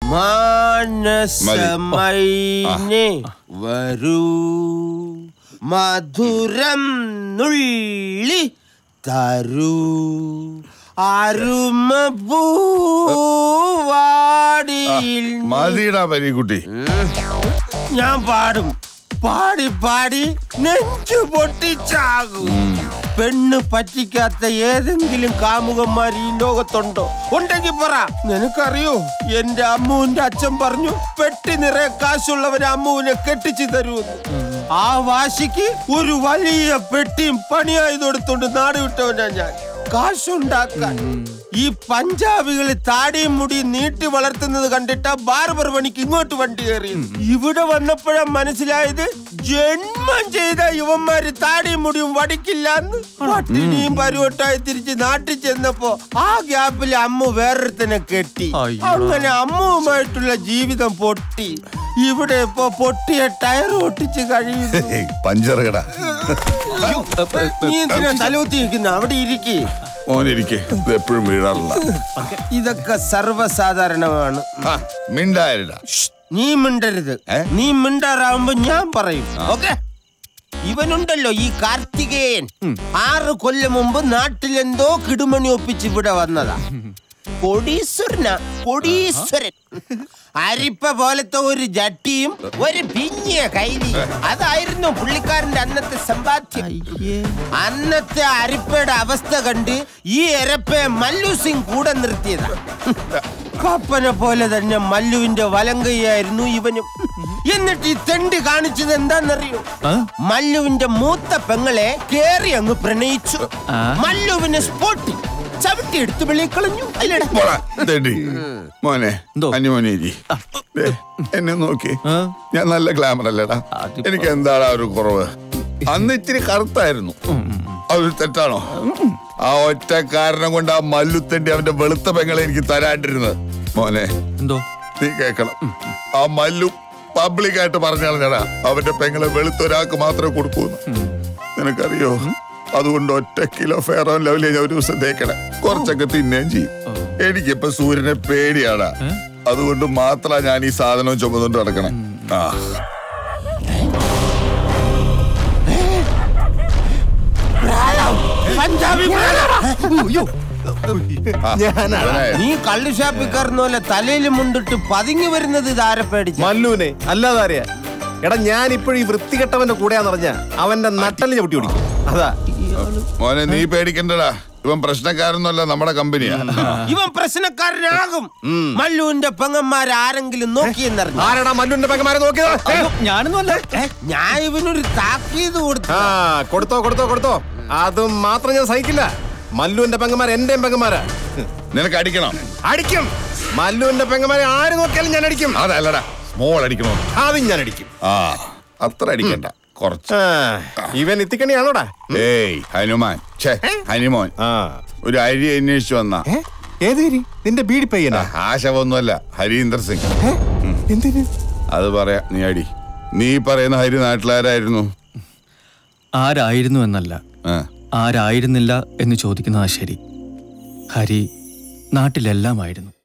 മാനസമൈനെ വരൂ മധുരം നുള്ളി തരൂ അരുമ പൂവാടിയിൽ മതിടാ പരീക്കുട്ടി ഞാൻ പാടും പാടി പാടി നെഞ്ചു പൊട്ടിച്ചാകും പെണ്ണ് പറ്റിക്കാത്ത ഏതെങ്കിലും കാമുകന്മാർ ഈ ലോകത്തുണ്ടോ ഉണ്ടെങ്കിൽ പറ നിനക്കറിയോ എന്റെ അമ്മുവിന്റെ അച്ഛൻ പറഞ്ഞു പെട്ടി നിറയെ കാശുള്ളവന് അമ്മുവിനെ കെട്ടിച്ചു തരുമെന്ന് ആ വാശിക്ക് ഒരു വലിയ പെട്ടിയും പണിയായി കൊടുത്തോണ്ട് നാട് വിട്ടവനാ ഞാൻ കാശുണ്ടാക്കാൻ ഈ പഞ്ചാബികൾ താടിയും മുടിയും നീട്ടി വളർത്തുന്നത് കണ്ടിട്ട് ബാർബർ പണിക്ക് ഇങ്ങോട്ട് വണ്ടി കയറി ഇവിടെ വന്നപ്പോഴാ മനസ്സിലായത് ജന്മം ചെയ്ത യുവന്മാര് താടിയും മുടിയും വടിക്കില്ലാന്ന് പട്ടിണിയും പരുവട്ടായി തിരിച്ച് നാട്ടിൽ ചെന്നപ്പോ ആ ഗ്യാപ്പിൽ അമ്മ വേറൊരുത്തനെ കെട്ടി അങ്ങനെ അമ്മുവുമായിട്ടുള്ള ജീവിതം പൊട്ടി ഇവിടെ ഇപ്പൊ പൊട്ടിയ ടയർ ഒട്ടിച്ച് കഴിയുന്നു പഞ്ചർ കട നീ എന്തിനാ തലൂത്തി നിൽക്കുന്ന അവിടെ ഇരിക്കേ മോനിരിക്കെ ഇത് എപ്പോഴും വീഴാറില്ല ഇതൊക്കെ സർവ്വസാധാരണമാണ് ആ, മിണ്ടായിരടാ നീ മിണ്ടരുത് ഏ? നീ മിണ്ടാറാവുമ്പോ ഞാൻ പറയും ഓക്കെ ഇവനുണ്ടല്ലോ ഈ കാർത്തികേയൻ ആറ് കൊല്ലം മുമ്പ് നാട്ടിലെന്തോ കിടുമണി ഒപ്പിച്ച് ഇവിടെ വന്നതാ കൊടീശ്വരനാ കൊടീശ്വരൻ അരിപ്പ പോലത്തെ ഒരു ജട്ടിയും ഒരു പിഞ്ഞിയ കൈലി അതായിരുന്നു പുള്ളിക്കാരന്റെ അന്നത്തെ സമ്പാദ്യം അന്നത്തെ അരിപ്പയുടെ അവസ്ഥ കണ്ട് ഈ എരപ്പയെ മല്ലു സിംഗ് കൂടെ നിർത്തിയതാ കപ്പനെ പോലെ തന്നെ മല്ലുവിന്റെ വലങ്കയായിരുന്നു ഇവനും എന്നിട്ട് ഈ തെണ്ടി കാണിച്ചത് എന്താണെന്നറിയോ മല്ലുവിന്റെ മൂത്ത പെങ്ങളെ കേറി അങ്ങ് പ്രണയിച്ചു മല്ലുവിനെ സ്പോട്ടി ചവിട്ടി എടുത്ത് വെളിയിൽ കളഞ്ഞു അല്ലേടാ പോടാ, തെണ്ടി. മോനെ എന്തോ? അനിമോനെ ഇരി. ദേ, എന്നെ നോക്കി ഞാൻ നല്ല ഗ്ലാമർ അല്ലേടാ അതിപ്പോ- എനിക്ക് എന്താടാ ഒരു കുറവ് അന്ന് ഇത്തിരി കറുത്തായിരുന്നു അതൊരു തെറ്റാണോ ആ ഒറ്റ കാരണം കൊണ്ട് ആ മല്ലുത്തണ്ടി അവന്റെ വെളുത്ത പെങ്ങളെ എനിക്ക് തരാണ്ടിരുന്നത് മോനെ എന്തോ നീ കേക്കണം ആ മല്ലു പബ്ലിക്കായിട്ട് പറഞ്ഞാടാ അവന്റെ പെങ്ങളെ വെളുത്ത ഒരാൾക്ക് മാത്രമേ കൊടുക്കൂന്ന് നിനക്കറിയോ അതുകൊണ്ട് ഒറ്റ കിലോ ഫെയർ ഓൺ ലെവലിൽ ഞാൻ ഒരു ദിവസം തേക്കണേ കുറച്ചൊക്കെ തിന്നുകയും ചെയ്യും എനിക്കിപ്പോ സൂര്യനെ പേടിയാടാ അതുകൊണ്ട് മാത്രമാ ഞാൻ ഈ സാധനം ചുമന്നുകൊണ്ട് നടക്കണേ ആ പഞ്ചാബി ആ, അവനെ നീ കള്ളു ഷാപ്പിൽ കയറുന്ന പോലെ തലയിൽ മുണ്ടിട്ട് പതുങ്ങി വരുന്നത് ഇതാരെ പേടിച്ച മല്ലുവിനെ അല്ലാതെ അറിയാ എടാ ഞാൻ ഇപ്പോഴും ഈ വൃത്തികെട്ടവന്റെ കൂടെയാന്ന് പറഞ്ഞ അവന്റെ നട്ടല് ചവിട്ടി ഓടിക്കും അതാ മോനെ നീ പേടിക്കണ്ടടാ ഇവൻ പ്രശ്നക്കാരൊന്നുമല്ല നമ്മുടെ കമ്പനിയാ ഇവൻ പ്രശ്നക്കാരനാകും മല്ലുവിന്റെ പെങ്ങന്മാർ ആരെങ്കിലും നോക്കിയെന്നറിഞ്ഞു ആരാടാ മല്ലുവിന്റെ പെങ്ങന്മാരെ നോക്കിയത് ഏ? ഞാനൊന്നും അല്ല ഞാൻ ഇവനൊരു താക്കീത് കൊടുത്തു ആ കൊടുത്തോ കൊടുത്തോ കൊടുത്തോ അത് മാത്രം ഞാൻ സഹിക്കില്ല മല്ലുവിന്റെ പെങ്ങന്മാർ എന്റെയും പെങ്ങന്മാരാ നിനക്ക് അടിക്കണം അടിക്കും മല്ലുവിന്റെ പെങ്ങന്മാരെ ആര് നോക്കിയാലും ഞാൻ അടിക്കും അതല്ലടാ സ്മോൾ അടിക്കണോ അതും ഞാൻ അടിക്കും ആ അത്ര അടിക്കണ്ട കുറച്ച് ആ, ഇവൻ ഇത്തിക്കണിയാണോടാ ഏയ് ഹനുമാൻ ഛേ ഹനുമോൻ ആ ഒരു അരി അന്വേഷിച്ചു വന്ന ഏ? ഏത് ഹരി നിന്റെ ബീഡി പയ്യനാ ആശവൊന്നുമല്ല ഹരീന്ദർ സിംഗ് എന്തിന് അത് പറയാ നീ അടി നീ പറയുന്ന ഹരി നാട്ടിലാരായിരുന്നു ആരായിരുന്നു എന്നല്ല ആ, ആരായിരുന്നില്ല എന്ന് ചോദിക്കുന്നതാ ശരി ഹരി നാട്ടിലെല്ലാമായിരുന്നു